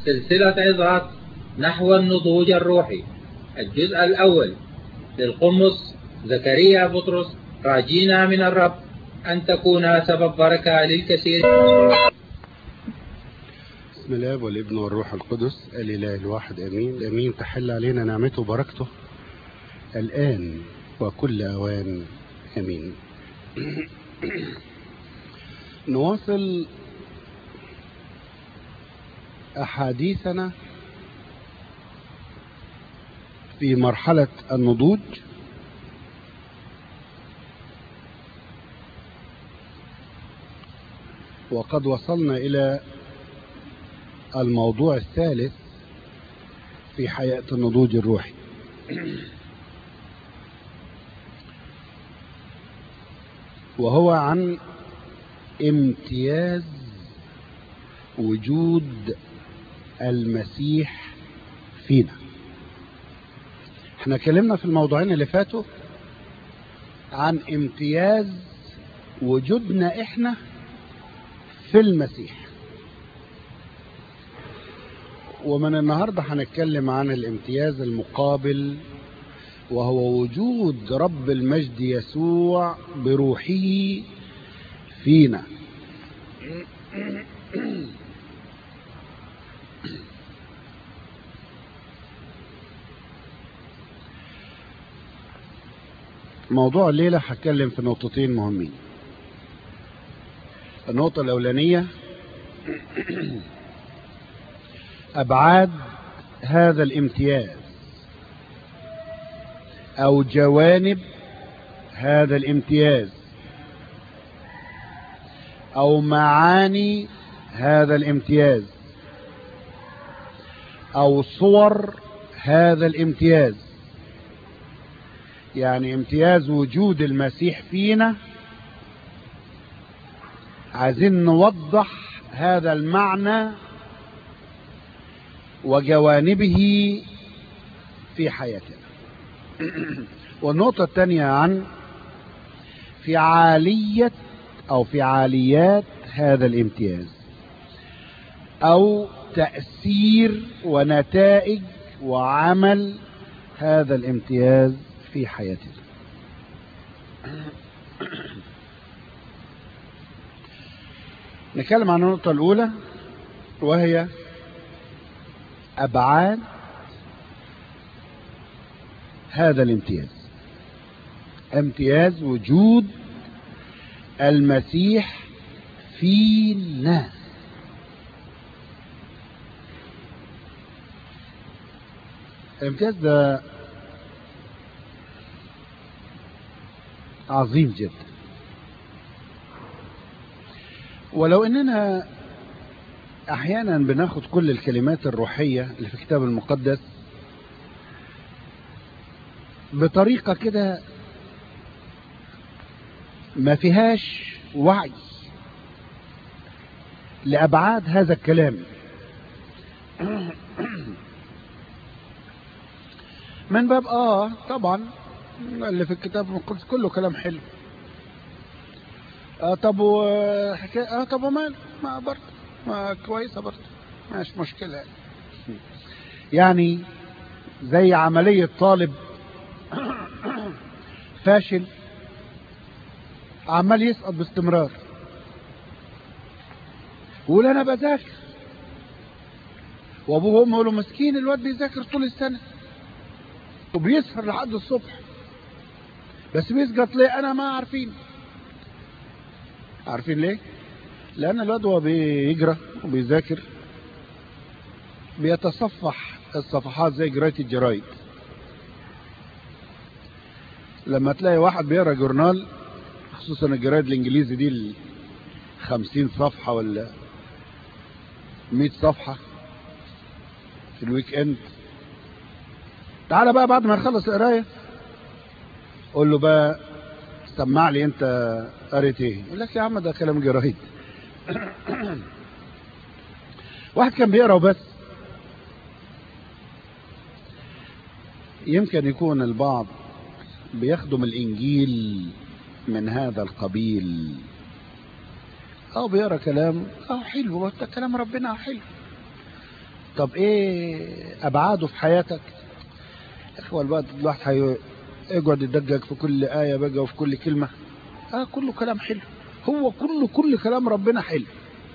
سلسلة عظات نحو النضوج الروحي الجزء الأول للقمص زكريا بطرس راجينا من الرب أن تكون سبب بركة للكثير بسم الله والابن والروح القدس الإله الواحد أمين أمين تحل علينا نعمته وبركته الآن وكل أوان أمين نواصل أحاديثنا في مرحلة النضوج وقد وصلنا إلى الموضوع الثالث في حياة النضوج الروحي وهو عن امتياز وجود المسيح فينا احنا اتكلمنا في الموضوعين اللي فاتوا عن امتياز وجودنا احنا في المسيح ومن النهاردة هنتكلم عن الامتياز المقابل وهو وجود رب المجد يسوع بروحه فينا موضوع الليلة هتكلم في نقطتين مهمين النقطة الأولانية أبعاد هذا الامتياز أو جوانب هذا الامتياز أو معاني هذا الامتياز أو صور هذا الامتياز يعني امتياز وجود المسيح فينا عايزين نوضح هذا المعنى وجوانبه في حياتنا والنقطة الثانية عن فعالية أو فعاليات هذا الامتياز أو تأثير ونتائج وعمل هذا الامتياز في حياتنا نتكلم عن النقطة الأولى وهي أبعاد هذا الامتياز امتياز وجود المسيح فينا الامتياز ده عظيم جدا ولو اننا احيانا بناخد كل الكلمات الروحية اللي في الكتاب المقدس بطريقة كده ما فيهاش وعي لأبعاد هذا الكلام من باب اه طبعا اللي في الكتاب المقدس كله كلام حلو اه طب وحكاية اه طب ومال ما برضه ما كويسة برضه مش مشكلة يعني. يعني زي عملية طالب فاشل عمال يسقط باستمرار يقول انا بذاكر وابوه وامه يقولوا مسكين الواد بيذاكر طول السنه وبيسهر لحد الصبح بس بيسقط ليه انا ما عارفين عارفين ليه لان الواد وهو بيجرى وبيذاكر بيتصفح الصفحات زي قرايه الجرايد لما تلاقي واحد بيقرا جورنال خصوصا الجرايد الانجليزي دي ال 50 صفحه ولا 100 صفحه في الويك اند تعالى بقى بعد ما يخلص القرايه قول له بقى سمع لي انت قريت ايه يقول لك يا عم ده كلام جرايد واحد كان بيقرا وبس يمكن يكون البعض بيخدم الانجيل من هذا القبيل او بيقرا كلام اه حلو ده كلام ربنا حلو طب ايه ابعاده في حياتك اخوة الوقت الواحد حي... يقعد يدقق في كل آية بقى وفي كل كلمة اه كله كلام حلو هو كله كل كلام ربنا حلو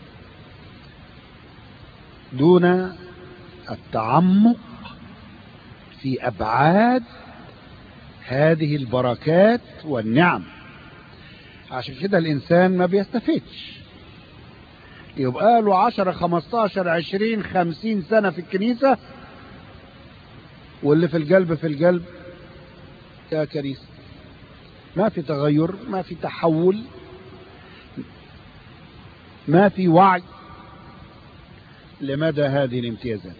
دون التعمق في أبعاد هذه البركات والنعم عشان كده الإنسان ما بيستفدش يبقى له عشرة خمستاشر عشرين خمسين سنة في الكنيسة واللي في القلب في القلب يا كنيسة ما في تغير ما في تحول ما في وعي لمدى هذه الامتيازات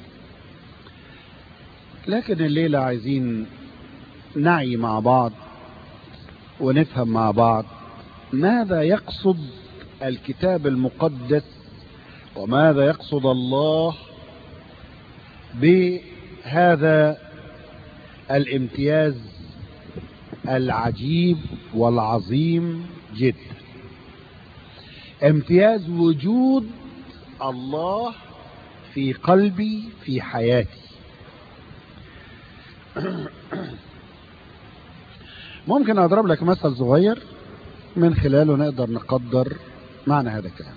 لكن الليلة عايزين نعي مع بعض ونفهم مع بعض ماذا يقصد الكتاب المقدس وماذا يقصد الله بهذا الامتياز العجيب والعظيم جدا امتياز وجود الله في قلبي في حياتي ممكن اضرب لك مثل صغير من خلاله نقدر نقدر معنى هذا الكلام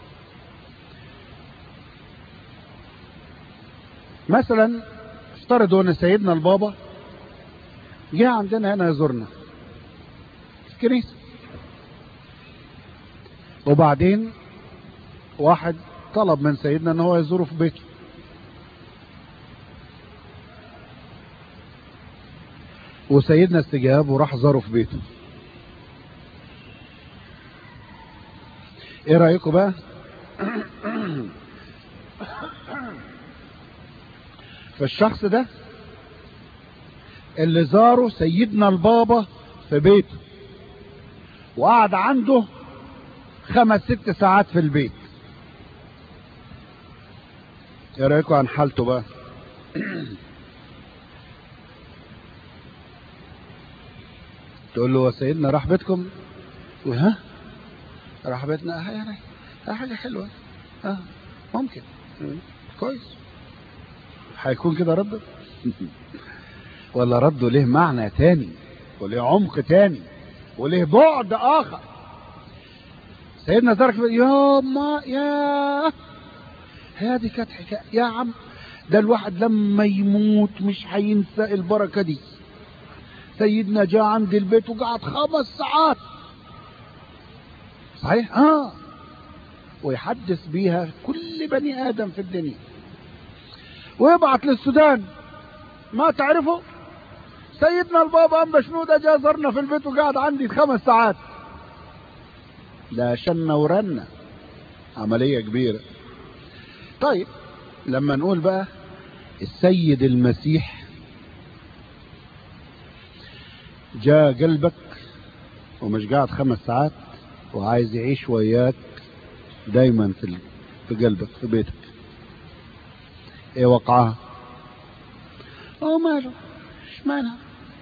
مثلا افترضوا ان سيدنا البابا جه عندنا هنا يزورنا في الكنيسه وبعدين واحد طلب من سيدنا ان هو يزوره في بيته وسيدنا استجاب وراح زاره في بيته ايه رايكم بقى فالشخص ده اللي زاره سيدنا البابا في بيته وقعد عنده خمس ست ساعات في البيت ايه رايكم عن حالته بقى تقول له سيدنا راح بيتكم ها راح بيتنا اه يعني اه حاجه حلوه اه ممكن كويس هيكون كده رد ولا رده ليه معنى تاني وليه عمق تاني وليه بعد اخر سيدنا ترك يا ما يا هذه كانت حكايه يا عم ده الواحد لما يموت مش هينسى البركه دي سيدنا جاء عند البيت وقعد خمس ساعات صحيح اه ويحدث بيها كل بني ادم في الدنيا ويبعت للسودان ما تعرفه سيدنا البابا ام بشنودة جاء زرنا في البيت وقعد عندي خمس ساعات لا شن ورنا عملية كبيرة طيب لما نقول بقى السيد المسيح جاء قلبك ومش قاعد خمس ساعات وعايز يعيش وياك دايما في في قلبك في بيتك ايه وقعها اه ماله ايش مالها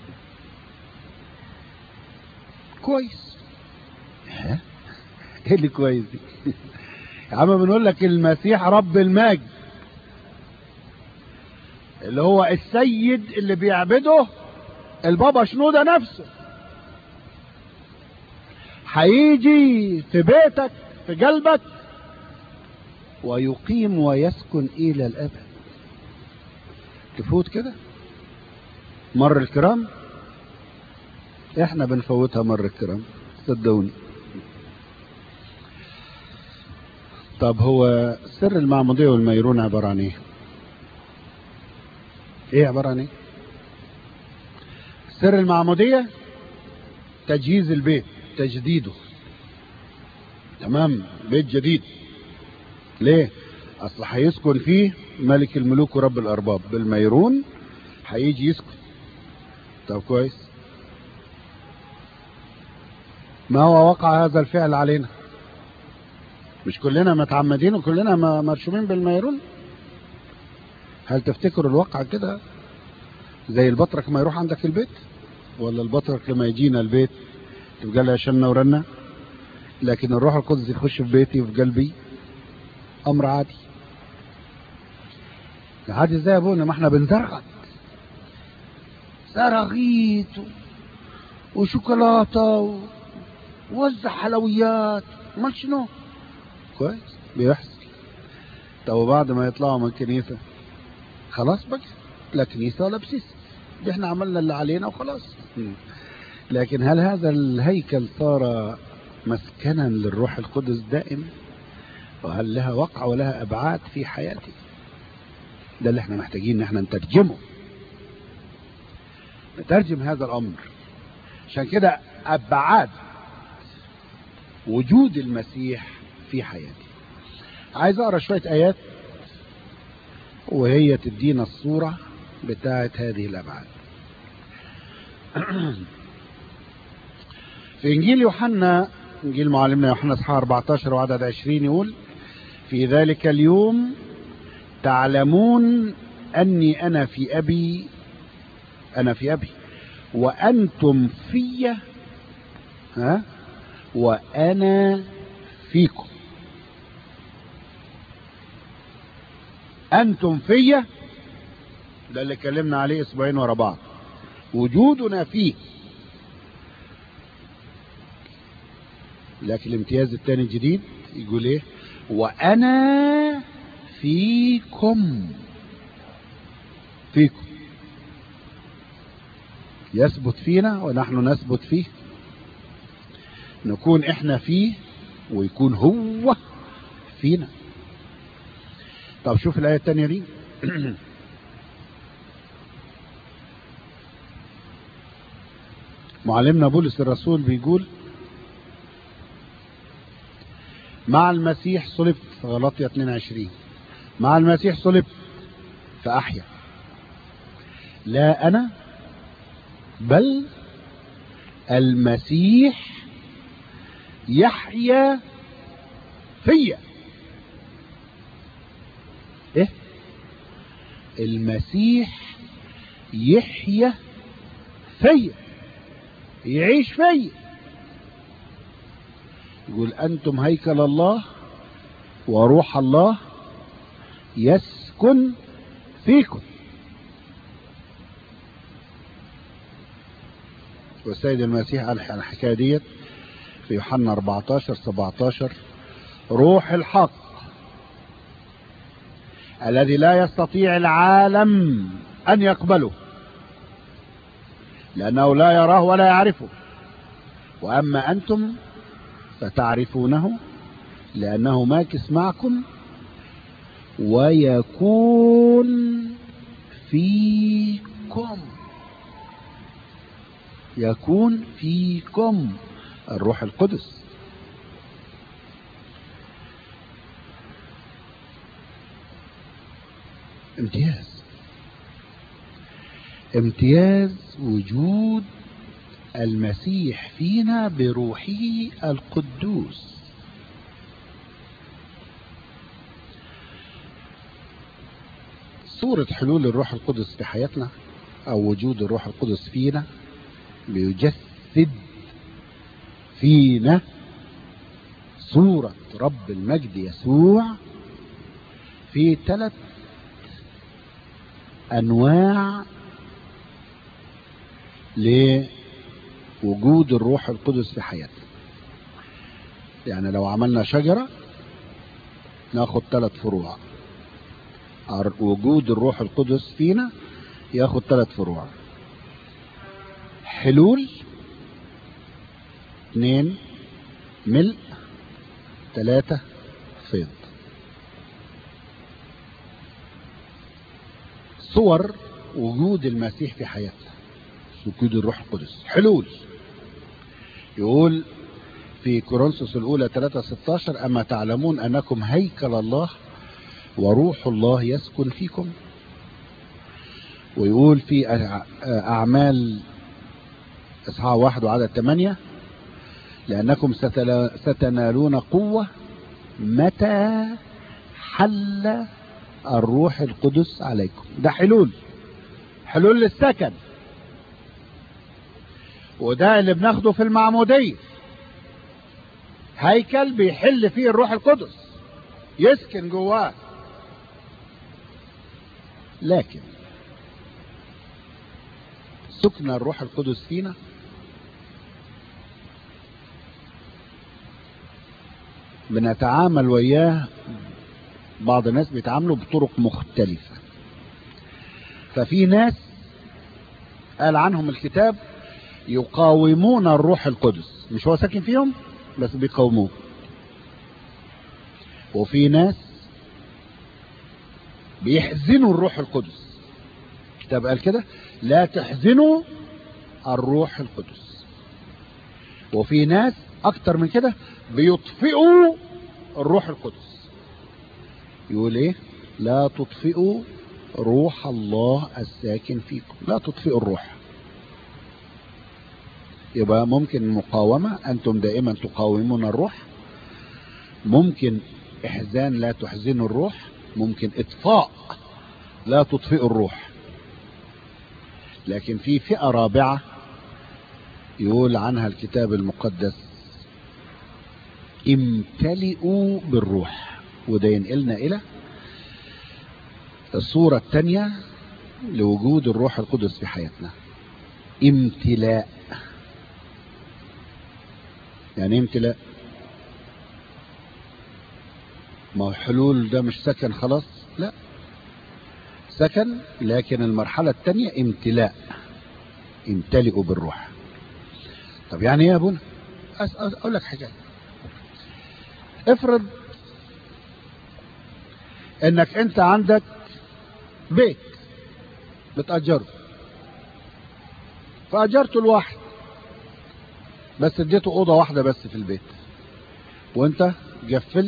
كويس ها ايه اللي كويس دي يا عم بنقول لك المسيح رب المجد اللي هو السيد اللي بيعبده البابا شنودة نفسه هيجي في بيتك في قلبك ويقيم ويسكن الى الابد تفوت كده مر الكرام احنا بنفوتها مر الكرام صدقوني طب هو سر المعمودية والميرون عبارة عن ايه ايه عبارة عن ايه سر المعمودية تجهيز البيت تجديده تمام بيت جديد ليه اصل هيسكن فيه ملك الملوك ورب الارباب بالميرون هيجي يسكن طب كويس ما هو وقع هذا الفعل علينا مش كلنا متعمدين وكلنا مرشومين بالميرون هل تفتكروا الواقع كده زي البطرك ما يروح عندك البيت ولا البطرك لما يجينا البيت تبقى لها شنة ورنة لكن الروح القدس يخش في بيتي وفي قلبي امر عادي لحد ازاي يا ابونا ما احنا بنزرغط زراغيط و- وشوكولاته ووزع حلويات امال شنو كويس بيحصل طب وبعد ما يطلعوا من الكنيسه خلاص بقى لا كنيسه ولا بسيس دي احنا عملنا اللي علينا وخلاص لكن هل هذا الهيكل صار مسكنا للروح القدس دائما وهل لها وقع ولها ابعاد في حياتي ده اللي احنا محتاجين ان احنا نترجمه نترجم هذا الامر عشان كده ابعاد وجود المسيح في حياتي عايز اقرا شويه ايات وهي تدينا الصوره بتاعه هذه الابعاد في انجيل يوحنا انجيل معلمنا يوحنا اصحاح 14 وعدد 20 يقول في ذلك اليوم تعلمون اني انا في ابي انا في ابي وانتم في ها وانا فيكم انتم في ده اللي اتكلمنا عليه اسبوعين ورا بعض وجودنا فيه لكن الامتياز الثاني الجديد يقول ايه وانا فيكم فيكم يثبت فينا ونحن نثبت فيه نكون احنا فيه ويكون هو فينا طب شوف الآية الثانية دي معلمنا بولس الرسول بيقول مع المسيح صلبت في غلطية 22 مع المسيح صلبت فأحيا لا أنا بل المسيح يحيا فيا ايه المسيح يحيا فيا يعيش فيا يقول انتم هيكل الله وروح الله يسكن فيكم والسيد المسيح قال الحكايه ديت في يوحنا 14 17 روح الحق الذي لا يستطيع العالم ان يقبله لانه لا يراه ولا يعرفه واما انتم فتعرفونه لانه ماكس معكم ويكون فيكم يكون فيكم الروح القدس امتياز امتياز وجود المسيح فينا بروحه القدوس صورة حلول الروح القدس في حياتنا أو وجود الروح القدس فينا بيجسد فينا صورة رب المجد يسوع في ثلاث أنواع لوجود الروح القدس في حياتنا يعني لو عملنا شجرة ناخد ثلاث فروع وجود الروح القدس فينا ياخد ثلاث فروع حلول اثنين ملء ثلاثة فيض صور وجود المسيح في حياتنا وجود الروح القدس حلول يقول في كورنثوس الأولى 3 16 أما تعلمون أنكم هيكل الله وروح الله يسكن فيكم ويقول في أعمال إصحاح واحد وعدد ثمانية لأنكم ستنالون قوة متى حل الروح القدس عليكم ده حلول حلول للسكن وده اللي بناخده في المعمودية هيكل بيحل فيه الروح القدس يسكن جواه لكن سكن الروح القدس فينا بنتعامل وياه بعض الناس بيتعاملوا بطرق مختلفة ففي ناس قال عنهم الكتاب يقاومون الروح القدس مش هو ساكن فيهم بس بيقاوموه وفي ناس بيحزنوا الروح القدس الكتاب قال كده لا تحزنوا الروح القدس وفي ناس اكتر من كده بيطفئوا الروح القدس يقول ايه لا تطفئوا روح الله الساكن فيكم لا تطفئوا الروح يبقى ممكن مقاومة أنتم دائما تقاومون الروح ممكن إحزان لا تحزنوا الروح ممكن إطفاء لا تطفئوا الروح لكن في فئة رابعة يقول عنها الكتاب المقدس امتلئوا بالروح وده ينقلنا إلى الصورة الثانية لوجود الروح القدس في حياتنا امتلاء يعني ايه امتلاء ما هو الحلول ده مش سكن خلاص لا سكن لكن المرحلة الثانية امتلاء امتلئوا بالروح طب يعني ايه يا ابونا اقول لك حاجة افرض انك انت عندك بيت بتأجره فأجرته لواحد بس اديته أوضة واحدة بس في البيت وانت جفلت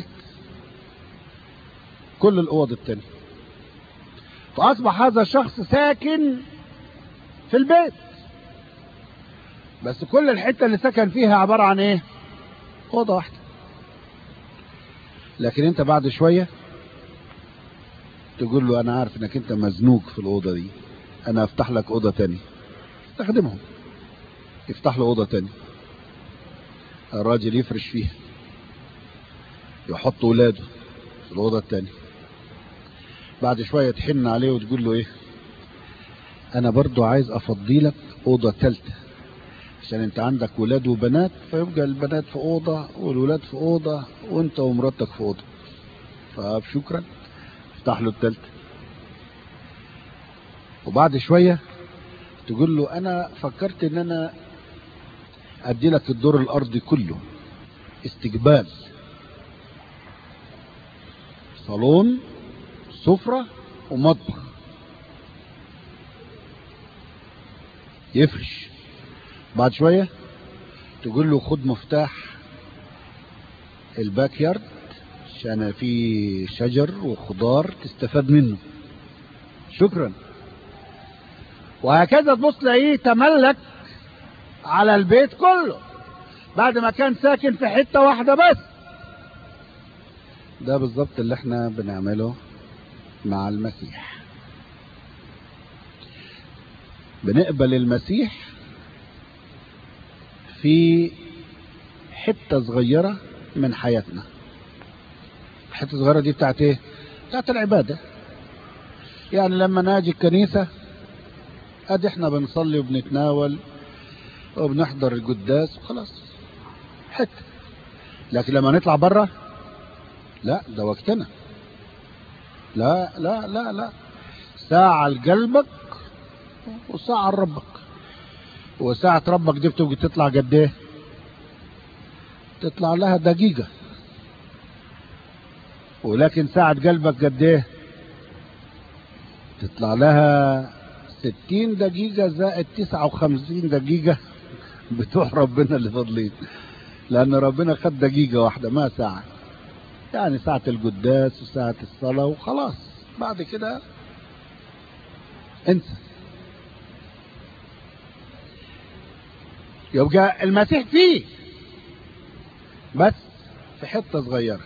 كل الأوض التانية فأصبح هذا الشخص ساكن في البيت بس كل الحتة اللي سكن فيها عبارة عن ايه أوضة واحدة لكن انت بعد شوية تقول له انا عارف انك انت مزنوق في الاوضه دي انا افتح لك اوضه تاني استخدمهم يفتح له اوضه تاني الراجل يفرش فيها يحط ولاده في الاوضه التانية بعد شويه تحن عليه وتقول له ايه انا برضو عايز افضي لك اوضه ثالثه عشان انت عندك ولاد وبنات فيبقى البنات في اوضه والولاد في اوضه وانت ومراتك في اوضه فشكرا افتح له التالتة وبعد شوية تقول له انا فكرت ان انا ادي لك الدور الارضي كله استقبال صالون سفرة ومطبخ يفرش بعد شوية تقول له خد مفتاح الباك يارد عشان في شجر وخضار تستفاد منه شكرا وهكذا تبص تلاقيه تملك على البيت كله بعد ما كان ساكن في حتة واحدة بس ده بالظبط اللي احنا بنعمله مع المسيح بنقبل المسيح في حتة صغيرة من حياتنا الحته الصغيره دي بتاعت ايه بتاعت العباده يعني لما ناجي الكنيسه ادي احنا بنصلي وبنتناول وبنحضر القداس وخلاص حته لكن لما نطلع بره لا ده وقتنا لا لا لا لا ساعة لقلبك وساعة لربك وساعة ربك دي بتبقى تطلع قد ايه؟ تطلع لها دقيقة ولكن ساعة قلبك قد ايه تطلع لها ستين دقيقة زائد تسعة وخمسين دقيقة بتوع ربنا اللي فاضلين لأن ربنا خد دقيقة واحدة ما ساعة يعني ساعة القداس وساعة الصلاة وخلاص بعد كده انسى يبقى المسيح فيه بس في حتة صغيرة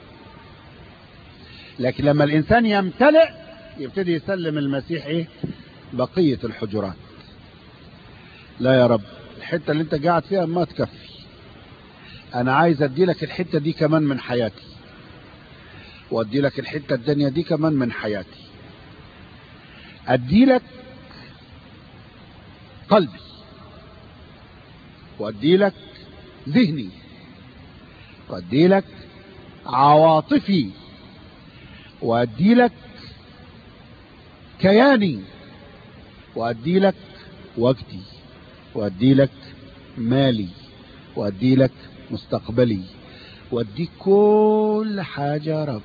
لكن لما الإنسان يمتلئ يبتدي يسلم المسيح إيه بقية الحجرات لا يا رب الحتة اللي انت قاعد فيها ما تكفي انا عايز ادي لك الحتة دي كمان من حياتي وادي لك الحتة الدنيا دي كمان من حياتي اديلك قلبي واديلك ذهني واديلك عواطفي واديلك كياني واديلك وقتي واديلك مالي واديلك مستقبلي واديك كل حاجة يا رب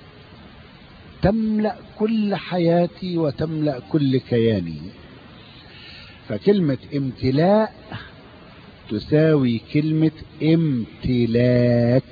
تملأ كل حياتي وتملأ كل كياني فكلمة امتلاء تساوي كلمة امتلاك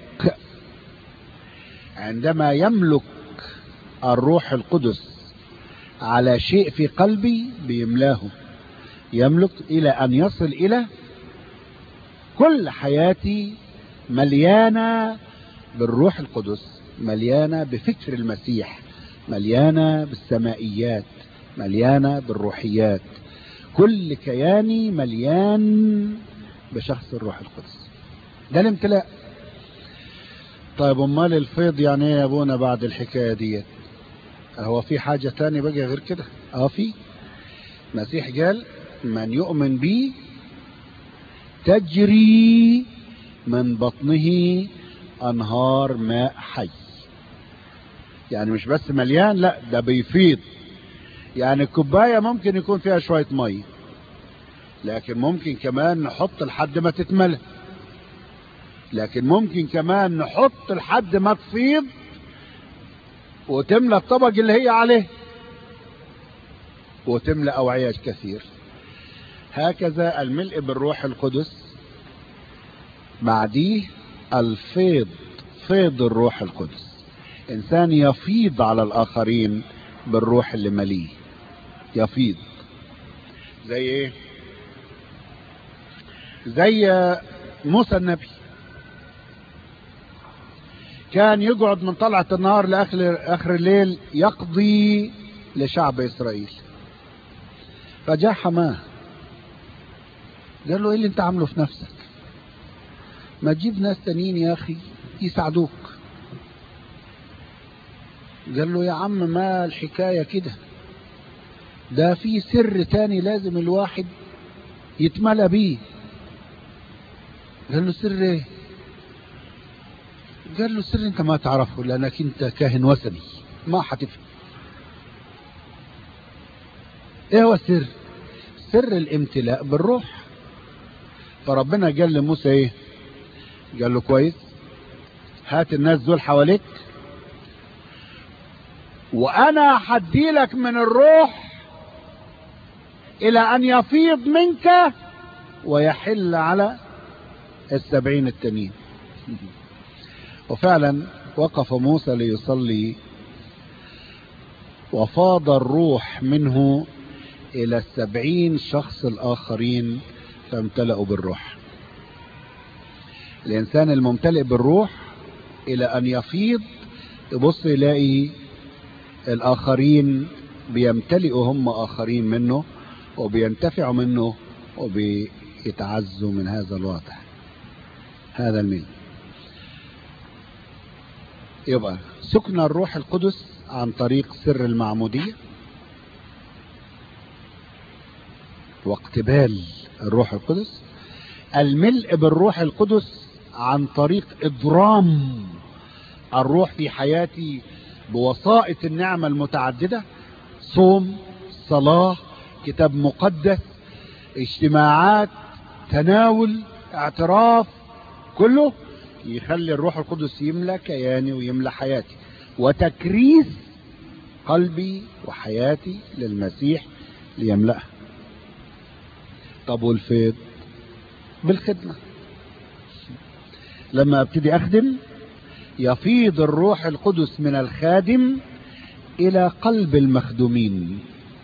عندما يملك الروح القدس على شيء في قلبي بيملاه يملك إلى أن يصل إلى كل حياتي مليانة بالروح القدس مليانة بفكر المسيح مليانة بالسمائيات مليانة بالروحيات كل كياني مليان بشخص الروح القدس ده الامتلاء طيب امال الفيض يعني ايه يا ابونا بعد الحكاية ديت هو في حاجة تاني بقى غير كده اه في المسيح قال من يؤمن بي تجري من بطنه انهار ماء حي يعني مش بس مليان لا ده بيفيض يعني الكوبايه ممكن يكون فيها شويه ميه لكن ممكن كمان نحط لحد ما تتملى لكن ممكن كمان نحط لحد ما تفيض وتملى الطبق اللي هي عليه وتملى اوعيه كثير هكذا الملء بالروح القدس بعديه الفيض فيض الروح القدس انسان يفيض على الاخرين بالروح اللي مليه يفيض زي ايه زي موسى النبي كان يقعد من طلعة النهار لآخر آخر الليل يقضي لشعب إسرائيل فجاء حماه قال له ايه اللي انت عامله في نفسك ما تجيب ناس تانيين يا اخي يساعدوك قال له يا عم ما الحكاية كده ده في سر تاني لازم الواحد يتملى بيه قال له سر ايه قال له سر انت ما تعرفه لانك انت كاهن وثني ما هتفهم ايه هو السر سر الامتلاء بالروح فربنا قال لموسى ايه قال له كويس هات الناس دول حواليك وانا هدي لك من الروح الى ان يفيض منك ويحل على السبعين التانيين وفعلا وقف موسى ليصلي وفاض الروح منه الى السبعين شخص الاخرين فامتلأوا بالروح الانسان الممتلئ بالروح الى ان يفيض يبص يلاقي الاخرين بيمتلئوا هم اخرين منه وبينتفعوا منه وبيتعزوا من هذا الوضع هذا الميل يبقى سكن الروح القدس عن طريق سر المعمودية واقتبال الروح القدس الملء بالروح القدس عن طريق إضرام الروح في حياتي بوسائط النعمة المتعددة صوم صلاة كتاب مقدس اجتماعات تناول اعتراف كله يخلي الروح القدس يملى كياني ويملى حياتي وتكريس قلبي وحياتي للمسيح ليملأها طب والفيض بالخدمة لما ابتدي اخدم يفيض الروح القدس من الخادم الى قلب المخدومين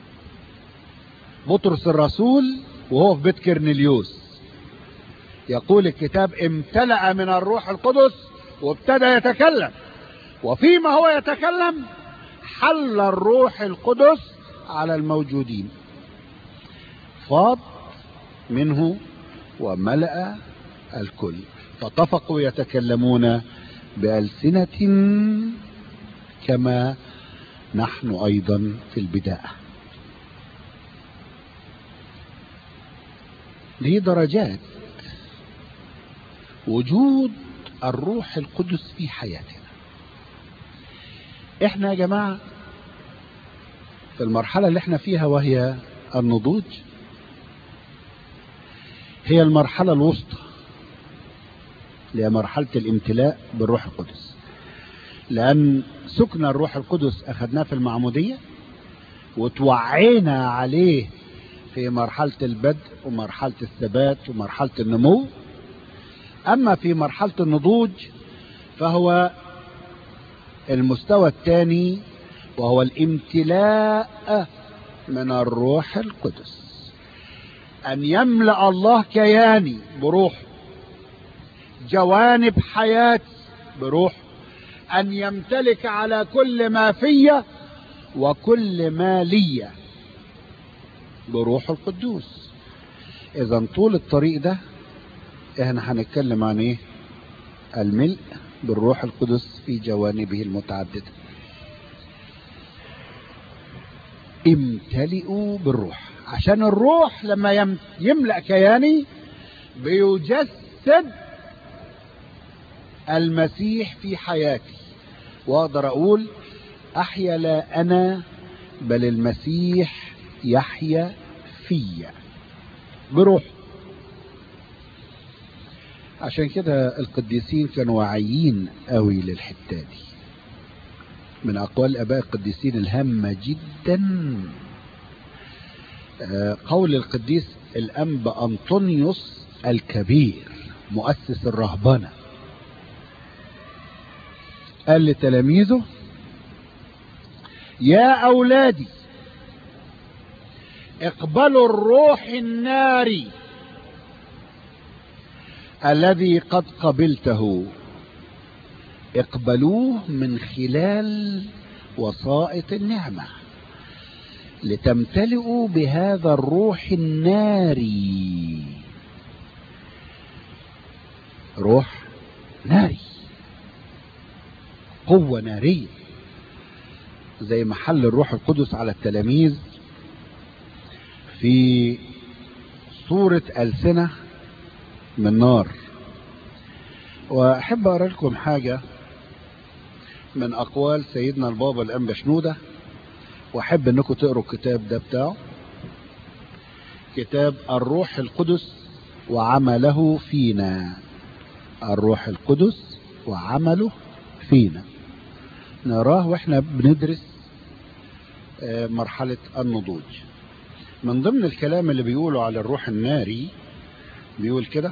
بطرس الرسول وهو في بيت كرنليوس يقول الكتاب امتلأ من الروح القدس وابتدى يتكلم وفيما هو يتكلم حل الروح القدس على الموجودين فاض منه وملأ الكل فطفقوا يتكلمون بألسنة كما نحن أيضا في البداية دي درجات وجود الروح القدس في حياتنا احنا يا جماعة في المرحلة اللي احنا فيها وهي النضوج هي المرحلة الوسطى اللي هي مرحلة الامتلاء بالروح القدس لأن سكن الروح القدس أخذناه في المعمودية وتوعينا عليه في مرحلة البدء ومرحلة الثبات ومرحلة النمو أما في مرحلة النضوج فهو المستوى الثاني وهو الامتلاء من الروح القدس أن يملأ الله كياني بروحه جوانب حياتي بروحه أن يمتلك على كل ما في وكل ما لي بروح القدوس إذا طول الطريق ده احنا هنتكلم عن ايه الملء بالروح القدس في جوانبه المتعددة امتلئوا بالروح عشان الروح لما يملأ كياني بيجسد المسيح في حياتي واقدر اقول احيا لا انا بل المسيح يحيا فيا بروح عشان كده القديسين كانوا واعيين قوي للحته دي من اقوال اباء القديسين الهامه جدا قول القديس الانبا انطونيوس الكبير مؤسس الرهبنه قال لتلاميذه يا اولادي اقبلوا الروح الناري الذي قد قبلته اقبلوه من خلال وسائط النعمه لتمتلئوا بهذا الروح الناري روح ناري قوة نارية زي محل الروح القدس على التلاميذ في صورة ألسنة من نار وأحب أقرأ لكم حاجة من أقوال سيدنا البابا الأنبا شنودة وأحب أنكم تقروا الكتاب ده بتاعه كتاب الروح القدس وعمله فينا الروح القدس وعمله فينا نراه واحنا بندرس مرحلة النضوج من ضمن الكلام اللي بيقوله على الروح الناري بيقول كده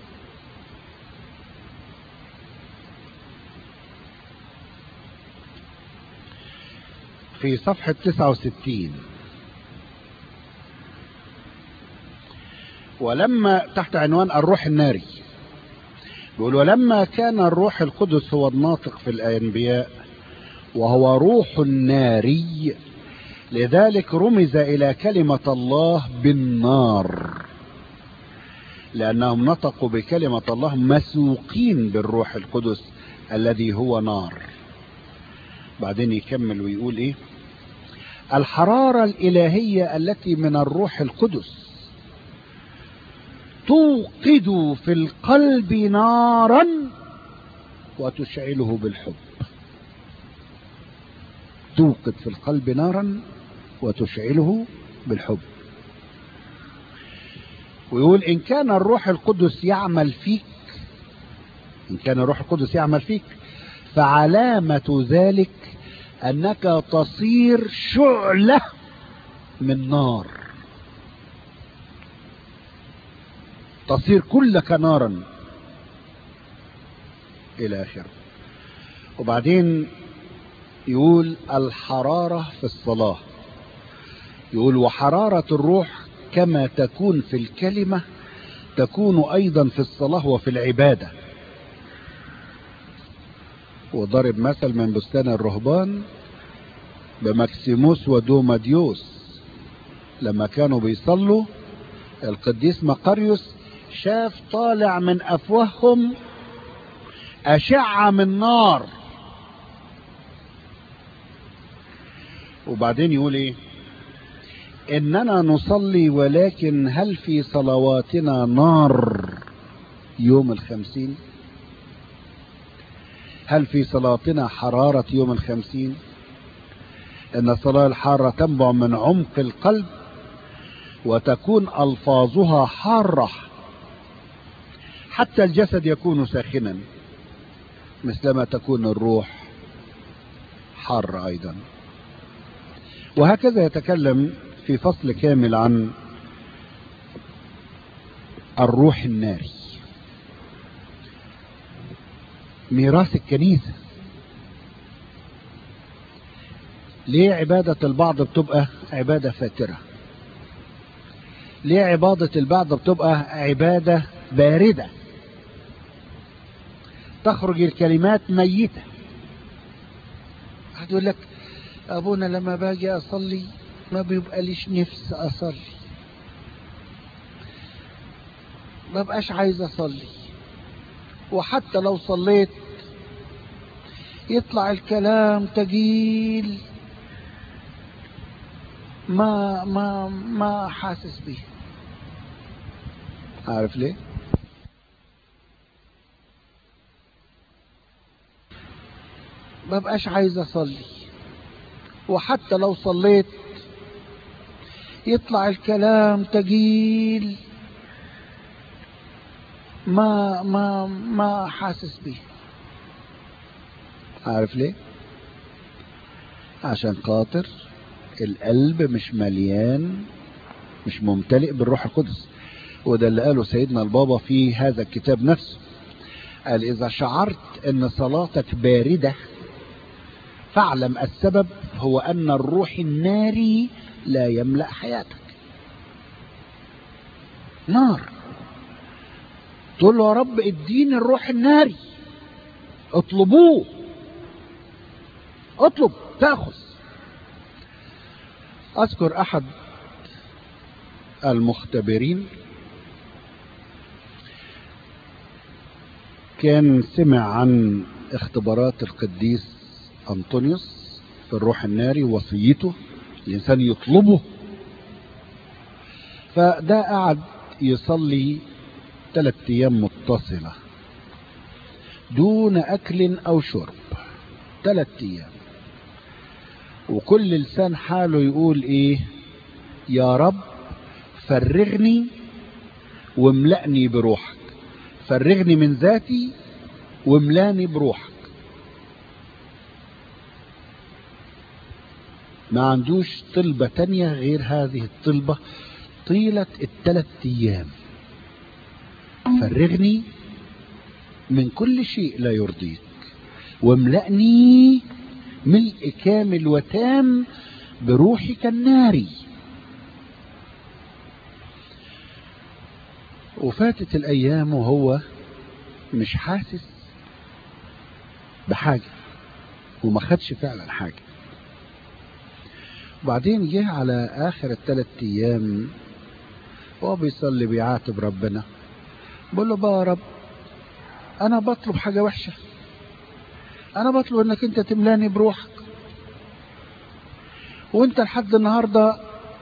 في صفحة 69 ولما تحت عنوان الروح الناري بيقول ولما كان الروح القدس هو الناطق في الأنبياء وهو روح ناري لذلك رمز إلى كلمة الله بالنار لأنهم نطقوا بكلمة الله مسوقين بالروح القدس الذي هو نار بعدين يكمل ويقول إيه الحرارة الإلهية التي من الروح القدس توقد في القلب نارا وتشعله بالحب توقد في القلب نارا وتشعله بالحب ويقول إن كان الروح القدس يعمل فيك إن كان الروح القدس يعمل فيك فعلامة ذلك أنك تصير شعلة من نار تصير كلك نارا إلى آخره وبعدين يقول الحرارة في الصلاة يقول وحرارة الروح كما تكون في الكلمة تكون أيضا في الصلاة وفي العبادة وضرب مثل من بستان الرهبان بمكسيموس ودوماديوس لما كانوا بيصلوا القديس مقاريوس شاف طالع من أفواههم أشعة من نار وبعدين يقول ايه اننا نصلي ولكن هل في صلواتنا نار يوم الخمسين هل في صلاتنا حرارة يوم الخمسين ان الصلاة الحارة تنبع من عمق القلب وتكون الفاظها حارة حتى الجسد يكون ساخنا مثلما تكون الروح حارة ايضا وهكذا يتكلم في فصل كامل عن الروح الناري ميراث الكنيسة ليه عبادة البعض بتبقى عبادة فاترة ليه عبادة البعض بتبقى عبادة باردة تخرج الكلمات ميتة واحد يقول لك ابونا لما باجي اصلي ما بيبقى ليش نفس اصلي ما بقاش عايز اصلي وحتى لو صليت يطلع الكلام تقيل ما ما ما حاسس بيه عارف ليه ما بقاش عايز اصلي وحتى لو صليت يطلع الكلام تقيل ما ما ما حاسس بيه عارف ليه عشان خاطر القلب مش مليان مش ممتلئ بالروح القدس وده اللي قاله سيدنا البابا في هذا الكتاب نفسه قال اذا شعرت ان صلاتك باردة فاعلم السبب هو ان الروح الناري لا يملأ حياتك نار تقول له يا رب اديني الروح الناري اطلبوه اطلب تاخذ اذكر احد المختبرين كان سمع عن اختبارات القديس انطونيوس في الروح الناري وصيته الانسان يطلبه فده قعد يصلي ثلاث ايام متصلة دون اكل او شرب ثلاث ايام وكل لسان حاله يقول ايه يا رب فرغني واملأني بروحك فرغني من ذاتي واملاني بروحك ما عندوش طلبة تانية غير هذه الطلبة طيلة الثلاث ايام فرغني من كل شيء لا يرضيك واملأني ملء كامل وتام بروحك الناري وفاتت الايام وهو مش حاسس بحاجة وما خدش فعلا حاجة وبعدين جه على اخر الثلاث ايام وهو بيصلي بيعاتب ربنا بقول له بقى يا رب انا بطلب حاجة وحشة انا بطلب انك انت تملاني بروحك وانت لحد النهاردة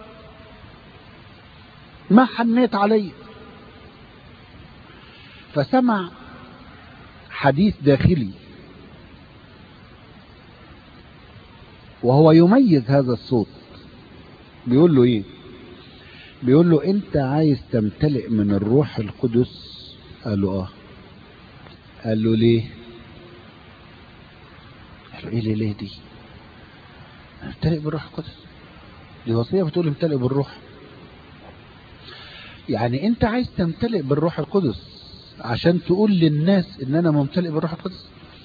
ما حنيت علي فسمع حديث داخلي وهو يميز هذا الصوت بيقول له ايه بيقول له انت عايز تمتلئ من الروح القدس قال له اه قال له ليه قال له ايه ليه, ليه دي امتلئ بالروح القدس دي وصية بتقول امتلئ بالروح يعني انت عايز تمتلئ بالروح القدس عشان تقول للناس ان انا ممتلئ بالروح القدس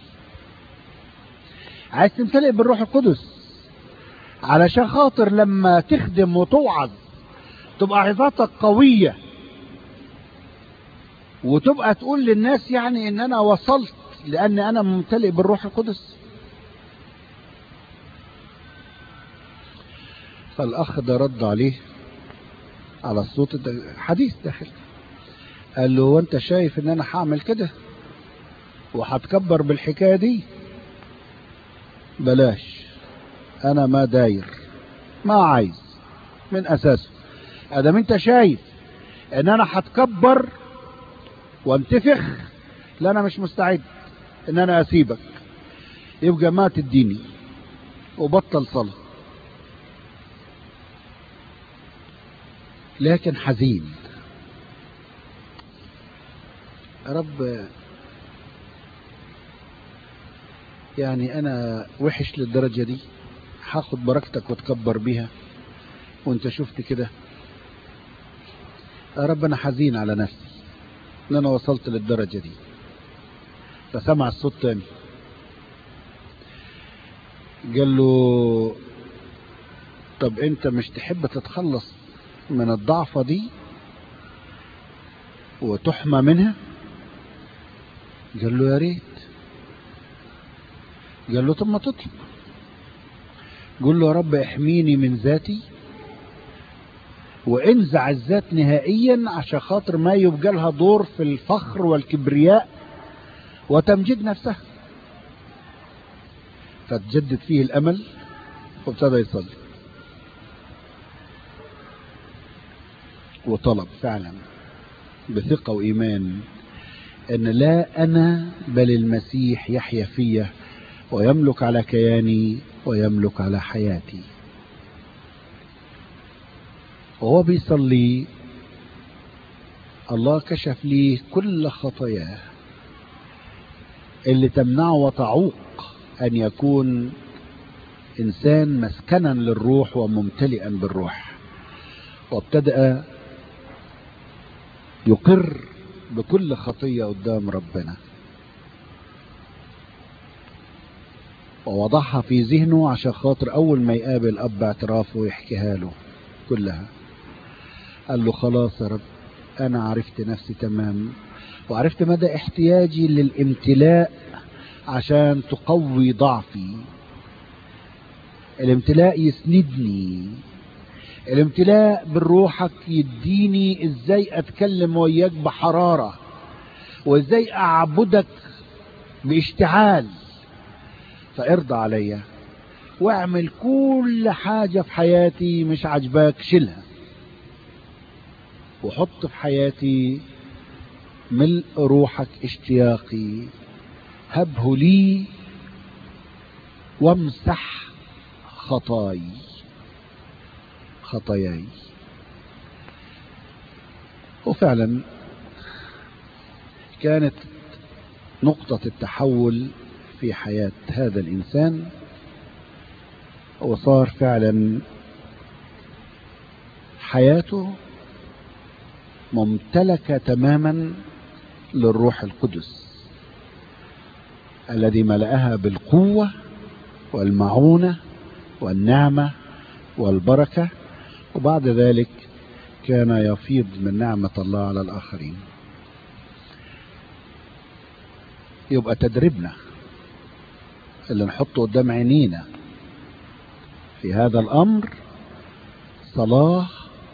عايز تمتلئ بالروح القدس علشان خاطر لما تخدم وتوعظ تبقى عظاتك قوية وتبقى تقول للناس يعني ان انا وصلت لان انا ممتلئ بالروح القدس فالاخ ده رد عليه على الصوت ده حديث داخل قال له وانت شايف ان انا هعمل كده وهتكبر بالحكاية دي بلاش انا ما داير ما عايز من اساسه ادام انت شايف ان انا هتكبر وانتفخ لا انا مش مستعد ان انا اسيبك يبقى ما تديني وبطل صلاة لكن حزين رب يعني انا وحش للدرجة دي هاخد بركتك واتكبر بيها وانت شفت كده يا رب انا حزين على نفسي ان انا وصلت للدرجة دي فسمع الصوت تاني قال له طب انت مش تحب تتخلص من الضعفة دي وتحمى منها قال له يا ريت قال له طب ما تطلب قل له يا رب احميني من ذاتي وانزع الذات نهائيا عشان خاطر ما يبقى لها دور في الفخر والكبرياء وتمجيد نفسها فتجدد فيه الامل وابتدى يصلي وطلب فعلا بثقة وإيمان أن لا أنا بل المسيح يحيا فيا ويملك على كياني ويملك على حياتي وهو بيصلي الله كشف لي كل خطاياه اللي تمنعه وتعوق أن يكون إنسان مسكنا للروح وممتلئا بالروح وابتدأ يقر بكل خطية قدام ربنا ووضعها في ذهنه عشان خاطر أول ما يقابل أب اعترافه يحكيها له كلها قال له خلاص يا رب أنا عرفت نفسي تمام وعرفت مدى احتياجي للامتلاء عشان تقوي ضعفي الامتلاء يسندني الامتلاء بروحك يديني ازاي اتكلم وياك بحرارة وازاي اعبدك باشتعال فارضى عليا واعمل كل حاجة في حياتي مش عجباك شيلها وحط في حياتي ملء روحك اشتياقي هبه لي وامسح خطاي خطاياي وفعلا كانت نقطة التحول في حياة هذا الإنسان وصار فعلا حياته ممتلكة تماما للروح القدس الذي ملأها بالقوة والمعونة والنعمة والبركة وبعد ذلك كان يفيض من نعمة الله على الآخرين يبقى تدريبنا اللي نحطه قدام عينينا في هذا الأمر صلاة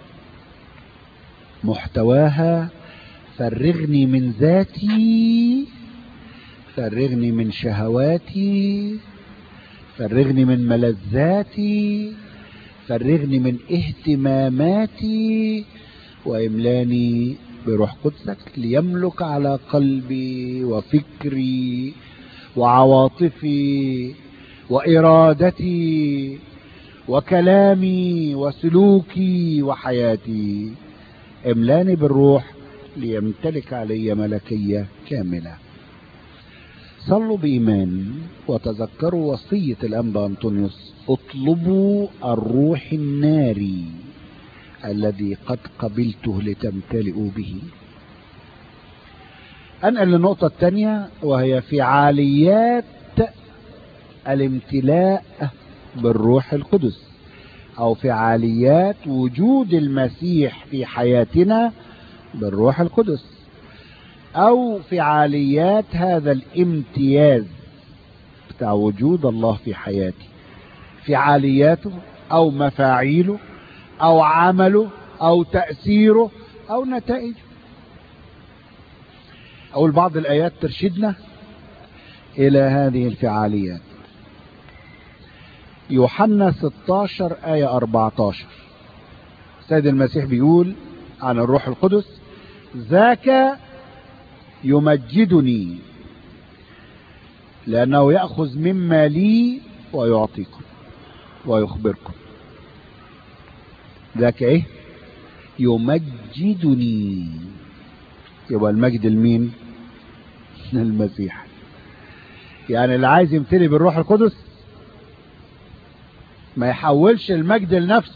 محتواها فرغني من ذاتي فرغني من شهواتي فرغني من ملذاتي فرغني من اهتماماتي واملاني بروح قدسك ليملك على قلبي وفكري وعواطفي وارادتي وكلامي وسلوكي وحياتي املاني بالروح ليمتلك علي ملكيه كامله صلوا بإيمان وتذكروا وصية الأنبا أنطونيوس اطلبوا الروح الناري الذي قد قبلته لتمتلئوا به أنقل للنقطة الثانية وهي فعاليات الامتلاء بالروح القدس أو فعاليات وجود المسيح في حياتنا بالروح القدس او فعاليات هذا الامتياز بتاع وجود الله في حياتي فعالياته او مفاعيله او عمله او تأثيره او نتائجه او بعض الايات ترشدنا الى هذه الفعاليات يوحنا 16 آية 14 السيد المسيح بيقول عن الروح القدس ذاك يمجدني لأنه يأخذ مما لي ويعطيكم ويخبركم ذاك ايه يمجدني يبقى المجد لمين المسيح يعني اللي عايز يمتلي بالروح القدس ما يحولش المجد لنفسه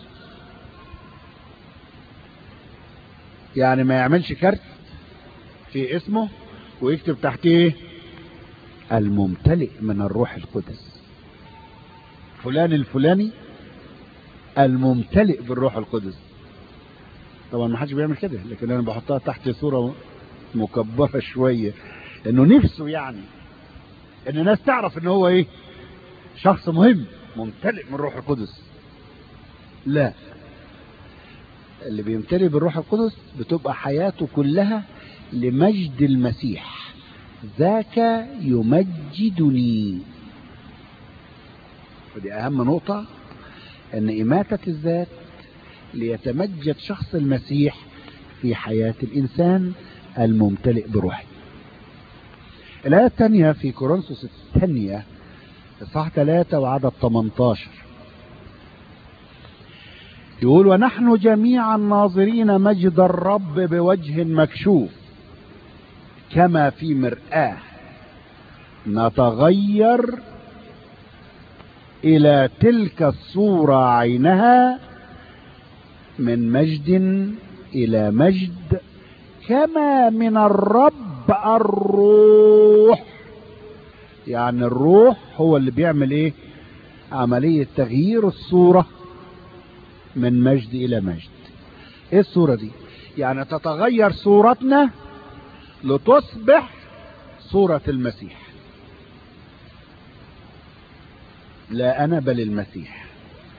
يعني ما يعملش كارت في اسمه ويكتب تحتيه الممتلئ من الروح القدس فلان الفلاني الممتلئ بالروح القدس طبعا ما حدش بيعمل كده لكن انا بحطها تحت صورة مكبرة شوية انه نفسه يعني ان الناس تعرف ان هو ايه شخص مهم ممتلئ من الروح القدس لا اللي بيمتلئ بالروح القدس بتبقى حياته كلها لمجد المسيح ذاك يمجدني ودي اهم نقطة ان اماتة الذات ليتمجد شخص المسيح في حياة الانسان الممتلئ بروحه الآية الثانية في كورنثوس الثانية إصحاح 3 وعدد 18 يقول ونحن جميعا ناظرين مجد الرب بوجه مكشوف كما في مرآة نتغير إلى تلك الصورة عينها من مجد إلى مجد كما من الرب الروح يعني الروح هو اللي بيعمل ايه عملية تغيير الصورة من مجد الى مجد ايه الصورة دي يعني تتغير صورتنا لتصبح صورة المسيح لا انا بل المسيح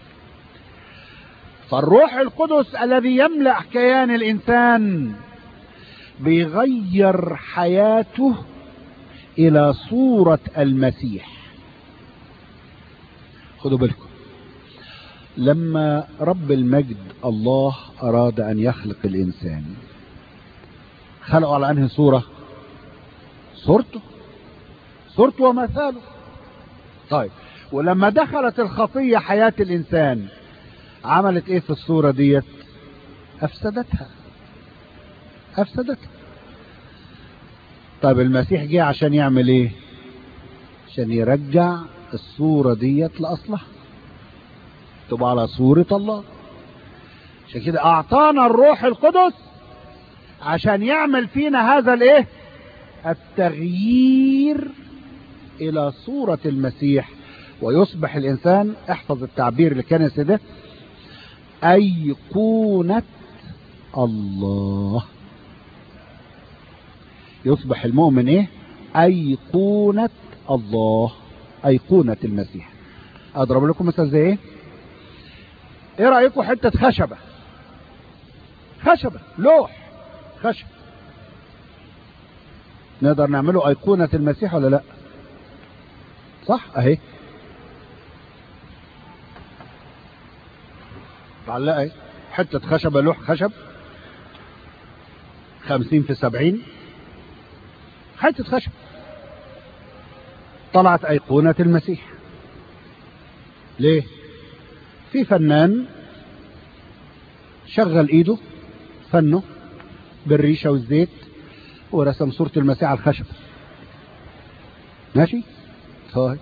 فالروح القدس الذي يملأ كيان الانسان بيغير حياته الى صورة المسيح خدوا بالكم لما رب المجد الله اراد ان يخلق الانسان خلقه على انهي صورة صورته صورته ومثاله طيب ولما دخلت الخطية حياة الانسان عملت ايه في الصورة ديت افسدتها افسدتها طيب المسيح جه عشان يعمل ايه عشان يرجع الصورة ديت لأصلها تبقى على صورة الله عشان كده أعطانا الروح القدس عشان يعمل فينا هذا الايه التغيير إلى صورة المسيح ويصبح الإنسان احفظ التعبير الكنسي ده أيقونة الله يصبح المؤمن ايه ايقونة الله ايقونة المسيح اضرب لكم مثال زي ايه ايه رأيكم حتة خشبة خشبة لوح خشب نقدر نعمله ايقونة المسيح ولا لا صح اهي تعلقها اهي حتة خشبة لوح خشب خمسين في سبعين حتة خشب طلعت أيقونة المسيح ليه في فنان شغل ايده فنه بالريشة والزيت ورسم صورة المسيح على الخشب ماشي طيب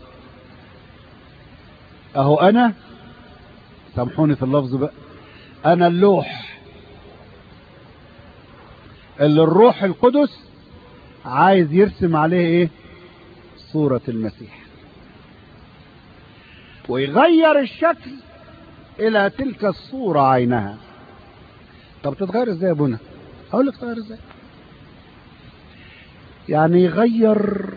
اهو انا سامحوني في اللفظ بقى انا اللوح اللي الروح القدس عايز يرسم عليه ايه صورة المسيح ويغير الشكل الى تلك الصورة عينها طب تتغير ازاي يا ابونا اقول لك تغير ازاي يعني يغير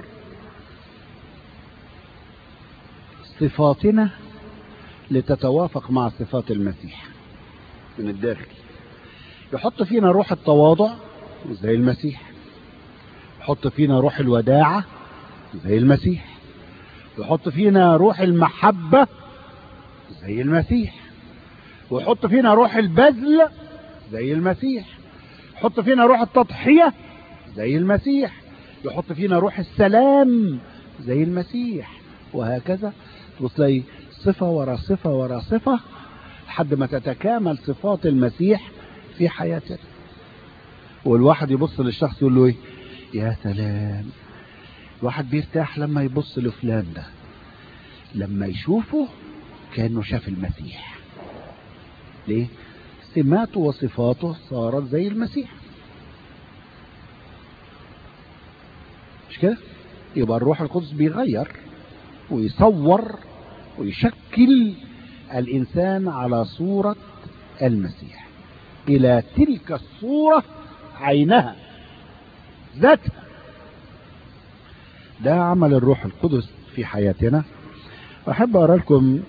صفاتنا لتتوافق مع صفات المسيح من الداخل يحط فينا روح التواضع زي المسيح يحط فينا روح الوداعة زي المسيح يحط فينا روح المحبة زي المسيح ويحط فينا روح البذل زي المسيح يحط فينا روح التضحية زي المسيح يحط فينا روح السلام زي المسيح وهكذا تلاقي صفة ورا صفة ورا صفة لحد ما تتكامل صفات المسيح في حياتنا والواحد يبص للشخص يقول له ايه يا سلام الواحد بيرتاح لما يبص لفلان ده لما يشوفه كأنه شاف المسيح ليه سماته وصفاته صارت زي المسيح مش كده يبقى الروح القدس بيغير ويصور ويشكل الإنسان على صورة المسيح إلى تلك الصورة عينها ذاتها ده عمل الروح القدس في حياتنا أحب أقرأ لكم